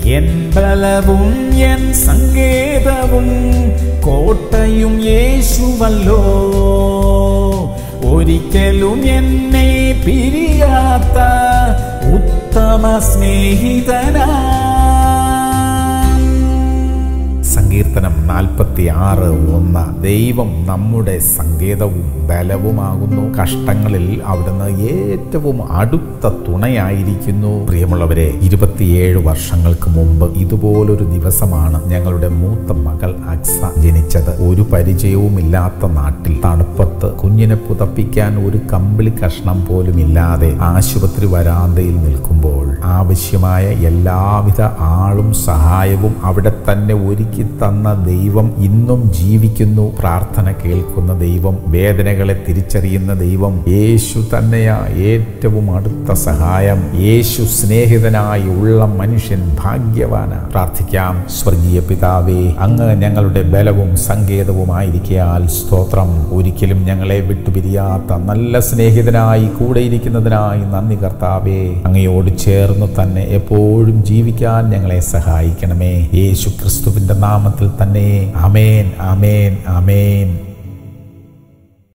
N ബലവും N സങ്കേതവും കോട്ടയും യേശുവല്ലോ ഒരിക്കലും എന്നെ പിരിയാത്ത ഉത്തമ സ്നേഹിതനാ സങ്കീർത്തനം നാൽപ്പത്തി ആറ് ഒന്ന് ദൈവം നമ്മുടെ സങ്കേതവും ബലവുമാകുന്നു കഷ്ടങ്ങളിൽ അവിടുന്ന് ഏറ്റവും അടുത്ത തുണയായിരിക്കുന്നു പ്രിയമുള്ളവരെ ഇരുപത്തിയേഴ് വർഷങ്ങൾക്ക് മുമ്പ് ഇതുപോലൊരു ദിവസമാണ് ഞങ്ങളുടെ മൂത്ത മകൾ അക്സ ജനിച്ചത് ഒരു പരിചയവുമില്ലാത്ത നാട്ടിൽ തണുപ്പത്ത് കുഞ്ഞിനെ പുതപ്പിക്കാൻ ഒരു കമ്പിളി കഷ്ണം പോലും ഇല്ലാതെ ആശുപത്രി വരാന്തയിൽ നിൽക്കുമ്പോൾ ആവശ്യമായ എല്ലാവിധ ആളും സഹായവും അവിടെ തന്നെ ഒരുക്കി തന്ന ദൈവം ഇന്നും ജീവിക്കുന്നു പ്രാർത്ഥന കേൾക്കുന്ന ദൈവം വേദനകളെ തിരിച്ചറിയുന്ന ദൈവം യേശു തന്നെയാ ഏറ്റവും അടുത്ത സഹായം യേശു സ്നേഹിതനായി ഉള്ള മനുഷ്യൻ ഭാഗ്യവാന പ്രാർത്ഥിക്കാം സ്വർഗീയ പിതാവേ അങ്ങ് ഞങ്ങളുടെ ബലവും സങ്കേതവുമായിരിക്കാൽ സ്തോത്രം ഒരിക്കലും ഞങ്ങളെ വിട്ടുപിരിയാത്ത നല്ല സ്നേഹിതനായി കൂടെ ഇരിക്കുന്നതിനായി നന്ദി കർത്താവേ അങ്ങയോട് ചേർന്ന് തന്നെ എപ്പോഴും ജീവിക്കാൻ ഞങ്ങളെ സഹായിക്കണമേ യേശു ക്രിസ്തുവിന്റെ നാമത്തിൽ തന്നെ അമേൻ അമേൻ അമേൻ